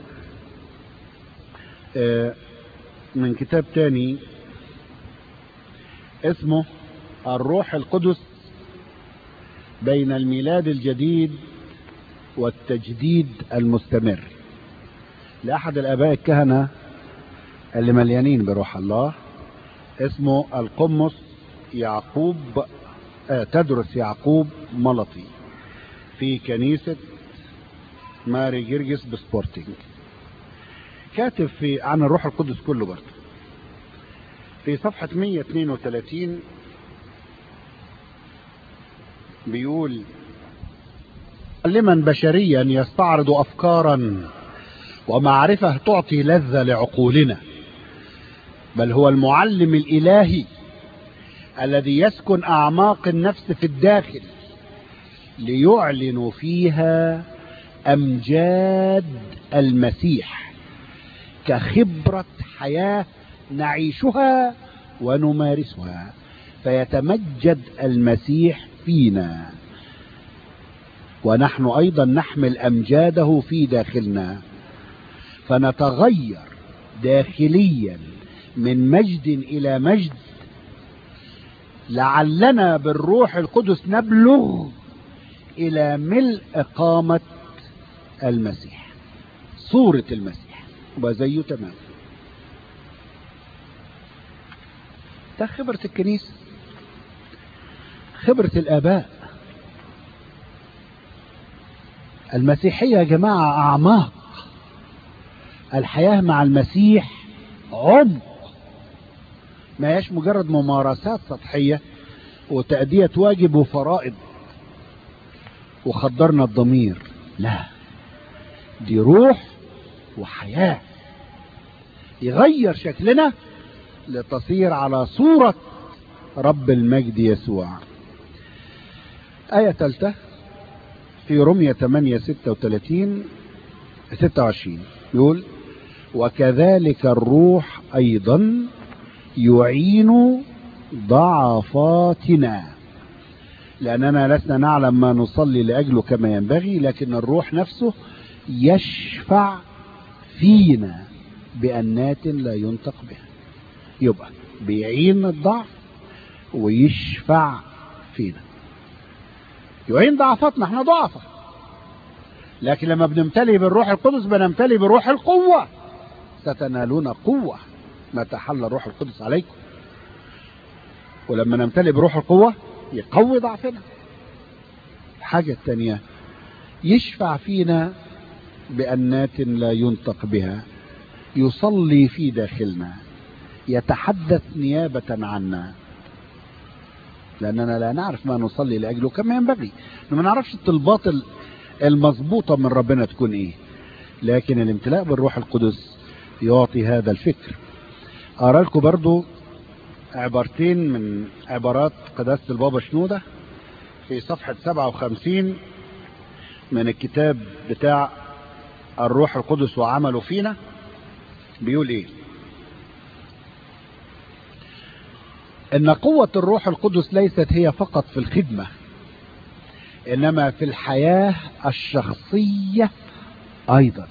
من كتاب تاني اسمه الروح القدس بين الميلاد الجديد والتجديد المستمر لأحد الآباء الكهنة اللي مليانين بروح الله اسمه القمص يعقوب آه تدرس يعقوب ملطي في كنيسة ماري جرجس بسبورتنج كاتب في عن الروح القدس كله برضه في صفحة 132 بيقول معلما بشريا يستعرض أفكارا ومعرفة تعطي لذة لعقولنا بل هو المعلم الإلهي الذي يسكن أعماق النفس في الداخل ليعلن فيها أمجاد المسيح كخبرة حياة نعيشها ونمارسها فيتمجد المسيح فينا ونحن أيضا نحمل أمجاده في داخلنا فنتغير داخليا من مجد إلى مجد لعلنا بالروح القدس نبلغ إلى ملء قامة المسيح صورة المسيح وزيه تمام ده خبرة الكنيسة خبرة الآباء المسيحية يا جماعة أعماق الحياة مع المسيح عمق ما هيش مجرد ممارسات سطحية وتأدية واجب وفرائض وخدرنا الضمير لا دي روح وحياة يغير شكلنا لتصير على صورة رب المجد يسوع آية ثالثة في رمية 8 36 26 يقول وكذلك الروح أيضا يعين ضعفاتنا لأننا لسنا نعلم ما نصلي لأجله كما ينبغي لكن الروح نفسه يشفع فينا بأنات لا ينطق بها يبقى بيعين الضعف ويشفع فينا يعين ضعفاتنا احنا ضعفة لكن لما بنمتلي بالروح القدس بنمتلي بروح القوة ستنالون قوة ما تحل الروح القدس عليكم ولما نمتلي بروح القوة يقوي ضعفنا الحاجة الثانية يشفع فينا بأنات لا ينطق بها يصلي في داخلنا يتحدث نيابة عنا لأننا لا نعرف ما نصلي لأجله كما ينبغي ما نعرفش الطلبات المظبوطة من ربنا تكون إيه لكن الامتلاء بالروح القدس يعطي هذا الفكر أرى لكم برضو عبارتين من عبارات قداسة البابا شنودة في صفحة 57 من الكتاب بتاع الروح القدس وعمله فينا بيقول ايه ان قوة الروح القدس ليست هي فقط في الخدمة انما في الحياة الشخصية ايضا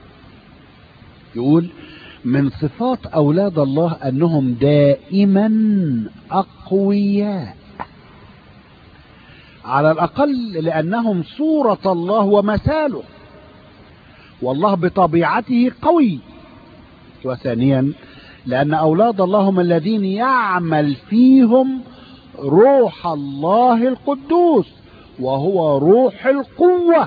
يقول من صفات اولاد الله انهم دائما اقوياء على الاقل لانهم صورة الله ومثاله والله بطبيعته قوي وثانيا لأن أولاد الله هم الذين يعمل فيهم روح الله القدوس وهو روح القوة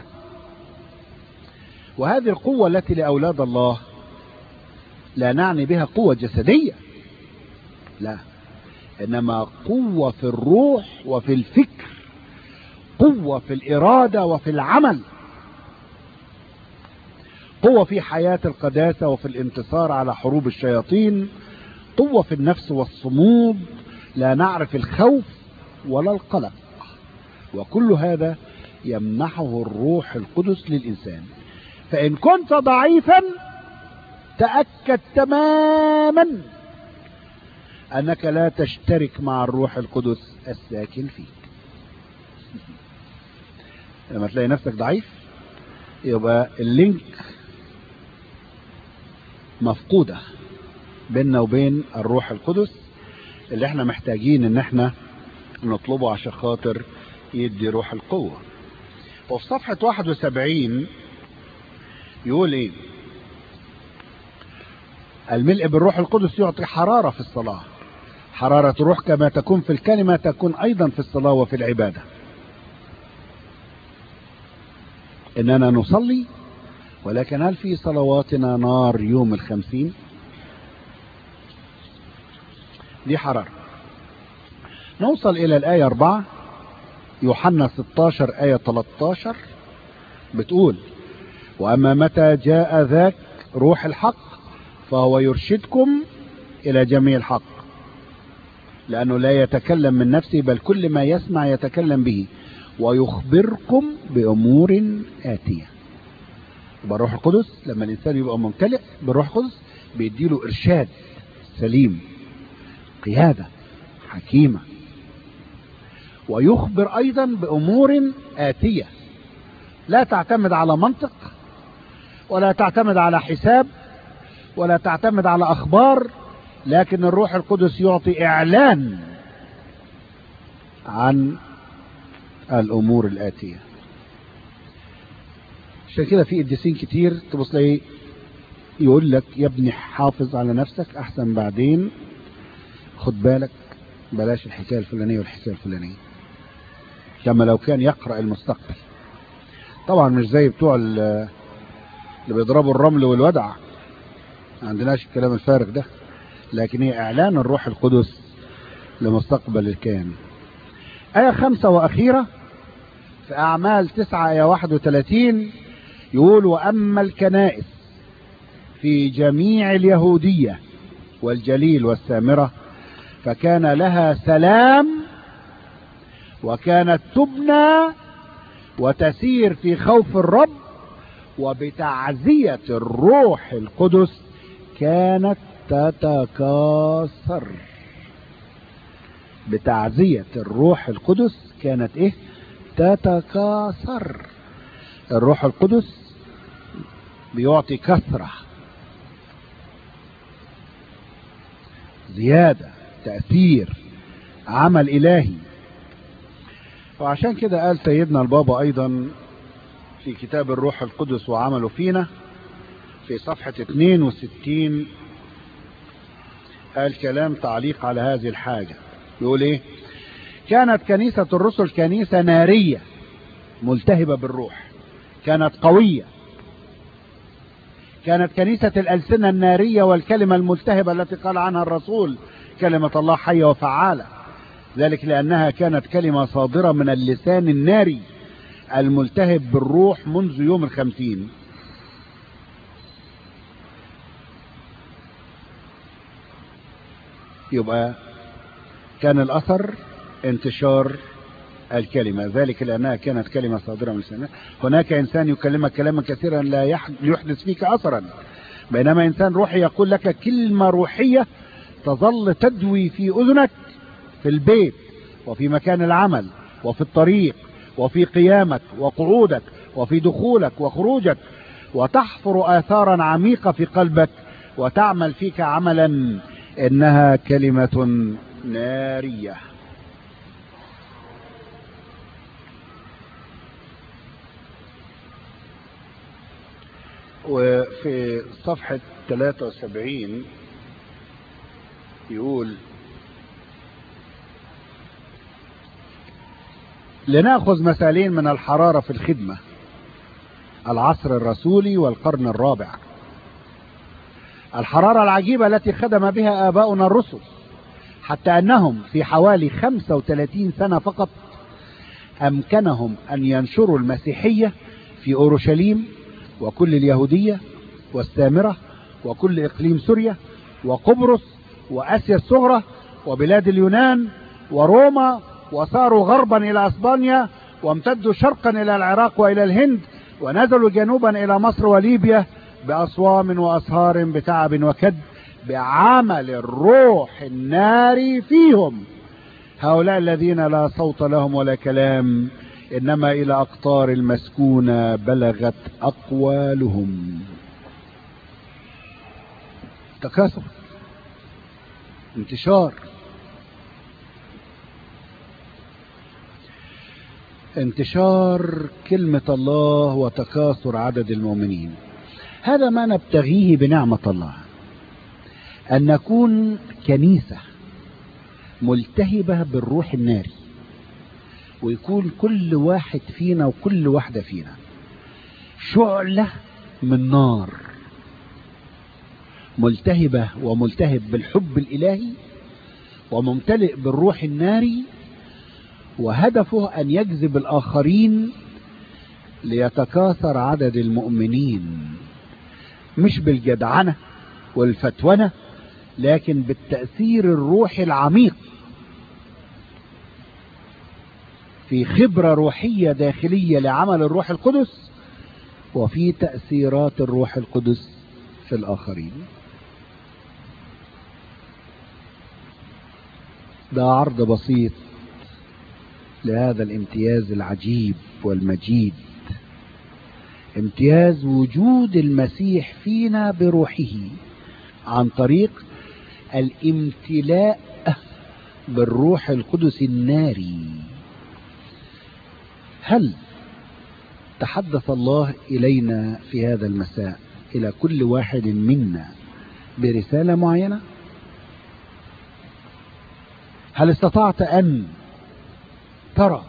وهذه القوة التي لأولاد الله لا نعني بها قوة جسدية لا إنما قوة في الروح وفي الفكر قوة في الإرادة وفي العمل قوة في حياة القداسة وفي الانتصار على حروب الشياطين قوة في النفس والصمود لا نعرف الخوف ولا القلق وكل هذا يمنحه الروح القدس للإنسان فإن كنت ضعيفا تأكد تماما أنك لا تشترك مع الروح القدس الساكن فيك لما تلاقي نفسك ضعيف يبقى اللينك مفقودة بيننا وبين الروح القدس اللي احنا محتاجين ان احنا نطلبه عشان خاطر يدي روح القوة وفي صفحة 71 يقول ايه الملء بالروح القدس يعطي حرارة في الصلاة حرارة الروح كما تكون في الكلمة تكون ايضا في الصلاة وفي العبادة اننا نصلي ولكن هل في صلواتنا نار يوم الخمسين دي حرارة نوصل الى الاية اربعة يوحنا 16 اية 13 بتقول واما متى جاء ذاك روح الحق فهو يرشدكم الى جميع الحق لانه لا يتكلم من نفسه بل كل ما يسمع يتكلم به ويخبركم بامور اتيه يبقى الروح القدس لما الانسان يبقى ممتلئ بالروح القدس بيديله ارشاد سليم قياده حكيمه ويخبر ايضا بامور اتيه لا تعتمد على منطق ولا تعتمد على حساب ولا تعتمد على اخبار لكن الروح القدس يعطي اعلان عن الامور الاتيه عشان كده في قديسين كتير تبص تلاقي يقول لك يا ابني حافظ على نفسك احسن بعدين خد بالك بلاش الحكايه الفلانيه والحكايه الفلانيه كما لو كان يقرا المستقبل طبعا مش زي بتوع اللي بيضربوا الرمل والودع ما عندناش الكلام الفارغ ده لكن هي اعلان الروح القدس لمستقبل الكيان آية خمسة وأخيرة في أعمال تسعة آية واحد وثلاثين يقول وأما الكنائس في جميع اليهودية والجليل والسامرة فكان لها سلام وكانت تبنى وتسير في خوف الرب وبتعزية الروح القدس كانت تتكاثر بتعزية الروح القدس كانت ايه تتكاثر الروح القدس بيعطي كثرة زيادة تأثير عمل إلهي وعشان كده قال سيدنا البابا أيضا في كتاب الروح القدس وعمله فينا في صفحة 62 قال كلام تعليق على هذه الحاجة يقول ايه كانت كنيسة الرسل كنيسة نارية ملتهبة بالروح كانت قوية كانت كنيسة الألسنة النارية والكلمة الملتهبة التي قال عنها الرسول كلمة الله حية وفعالة ذلك لأنها كانت كلمة صادرة من اللسان الناري الملتهب بالروح منذ يوم الخمسين يبقى كان الأثر انتشار الكلمة ذلك لأنها كانت كلمة صادرة من لسانه هناك إنسان يكلمك كلاما كثيرا لا يحدث فيك أثرا بينما إنسان روحي يقول لك كلمة روحية تظل تدوي في أذنك في البيت وفي مكان العمل وفي الطريق وفي قيامك وقعودك وفي دخولك وخروجك وتحفر آثارا عميقة في قلبك وتعمل فيك عملا إنها كلمة نارية وفي صفحة 73 يقول لنأخذ مثالين من الحرارة في الخدمة العصر الرسولي والقرن الرابع الحرارة العجيبة التي خدم بها آباؤنا الرسل حتى أنهم في حوالي 35 سنة فقط أمكنهم أن ينشروا المسيحية في أورشليم وكل اليهودية والسامرة وكل إقليم سوريا وقبرص وآسيا الصغرى وبلاد اليونان وروما وصاروا غربا إلى أسبانيا وامتدوا شرقا إلى العراق وإلى الهند ونزلوا جنوبا إلى مصر وليبيا بأصوام وأسهار بتعب وكد بعمل الروح الناري فيهم هؤلاء الذين لا صوت لهم ولا كلام إنما إلى أقطار المسكونة بلغت أقوالهم تكاثر انتشار انتشار كلمة الله وتكاثر عدد المؤمنين هذا ما نبتغيه بنعمة الله أن نكون كنيسة ملتهبة بالروح الناري ويكون كل واحد فينا وكل واحدة فينا شعلة من نار ملتهبة وملتهب بالحب الإلهي وممتلئ بالروح الناري وهدفه أن يجذب الآخرين ليتكاثر عدد المؤمنين مش بالجدعنة والفتونة لكن بالتأثير الروحي العميق في خبرة روحية داخلية لعمل الروح القدس وفي تأثيرات الروح القدس في الآخرين ده عرض بسيط لهذا الامتياز العجيب والمجيد امتياز وجود المسيح فينا بروحه عن طريق الامتلاء بالروح القدس الناري هل تحدث الله إلينا في هذا المساء إلى كل واحد منا برسالة معينة هل استطعت أن ترى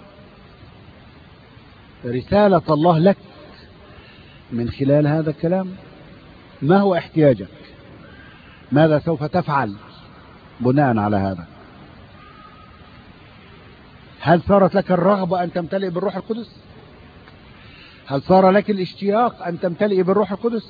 رسالة الله لك من خلال هذا الكلام ما هو احتياجك ماذا سوف تفعل بناء على هذا هل صارت لك الرغبة أن تمتلئ بالروح القدس هل صار لك الاشتياق أن تمتلئ بالروح القدس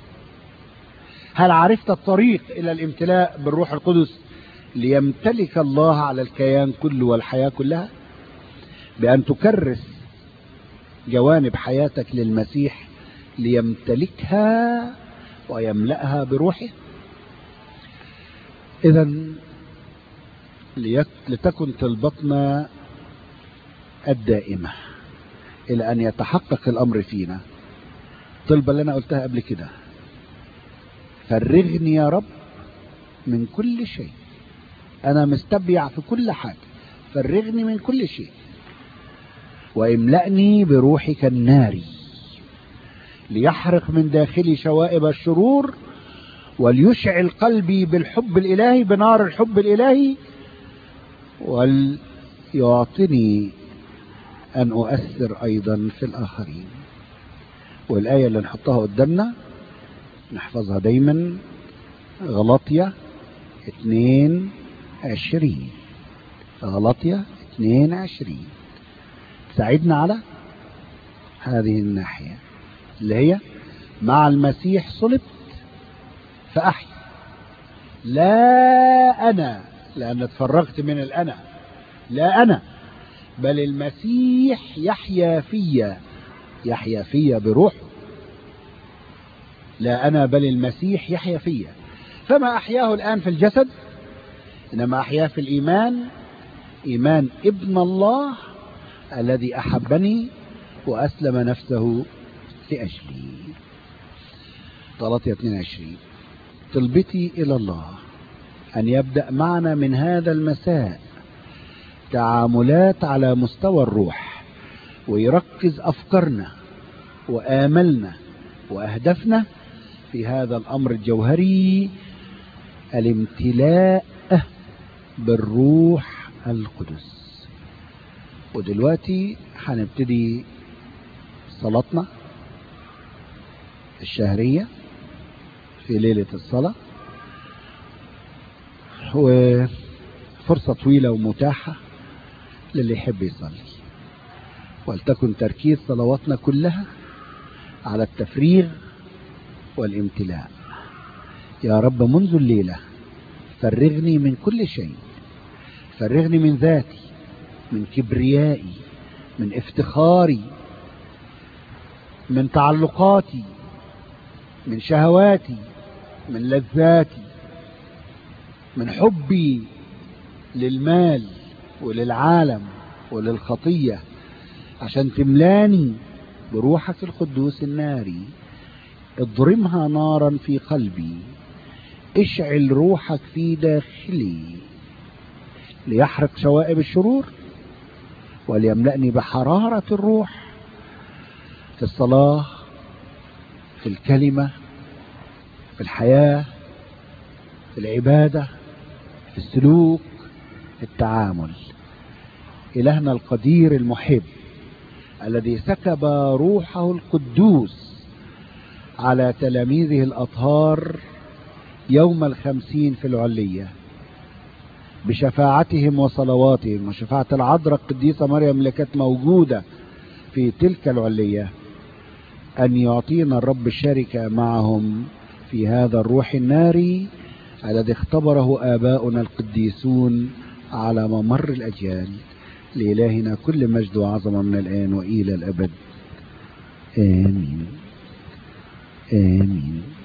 هل عرفت الطريق إلى الامتلاء بالروح القدس ليمتلك الله على الكيان كله والحياة كلها بأن تكرس جوانب حياتك للمسيح ليمتلكها ويملأها بروحه إذا لتكن طلبتنا الدائمة إلى أن يتحقق الأمر فينا طلبة اللي أنا قلتها قبل كده فرغني يا رب من كل شيء أنا مستبيع في كل حاجة فرغني من كل شيء واملأني بروحك الناري ليحرق من داخلي شوائب الشرور وليشعل قلبي بالحب الإلهي بنار الحب الإلهي وليعطني أن أؤثر أيضا في الآخرين والآية اللي نحطها قدامنا نحفظها دايما غلطية اتنين عشرين غلطية اتنين عشرين تساعدنا على هذه الناحية اللي هي مع المسيح صلبت فأحيا لا أنا لأن تفرغت من الأنا لا أنا بل المسيح يحيا فيا يحيا فيا بروحه لا أنا بل المسيح يحيا فيا فما أحياه الآن في الجسد إنما أحياه في الإيمان إيمان ابن الله الذي أحبني وأسلم نفسه لأجلي غلطية 22 طلبتي إلى الله أن يبدأ معنا من هذا المساء تعاملات على مستوى الروح ويركز أفكارنا وآملنا وأهدافنا في هذا الأمر الجوهري الامتلاء بالروح القدس ودلوقتي هنبتدي صلاتنا الشهرية في ليلة الصلاة وفرصة طويلة ومتاحة للي يحب يصلي ولتكن تركيز صلواتنا كلها على التفريغ والامتلاء يا رب منذ الليلة فرغني من كل شيء فرغني من ذاتي من كبريائي من افتخاري من تعلقاتي من شهواتي من لذاتي من حبي للمال وللعالم وللخطية عشان تملاني بروحك القدوس الناري اضرمها نارا في قلبي اشعل روحك في داخلي ليحرق شوائب الشرور وليملأني بحرارة الروح في الصلاة في الكلمة في الحياة في العبادة في السلوك في التعامل إلهنا القدير المحب الذي سكب روحه القدوس على تلاميذه الأطهار يوم الخمسين في العلية بشفاعتهم وصلواتهم وشفاعة العذراء القديسة مريم اللي كانت موجودة في تلك العلية أن يعطينا الرب الشركة معهم في هذا الروح الناري الذي اختبره آباؤنا القديسون على ممر الأجيال لإلهنا كل مجد وعظمة من الآن وإلى الأبد آمين آمين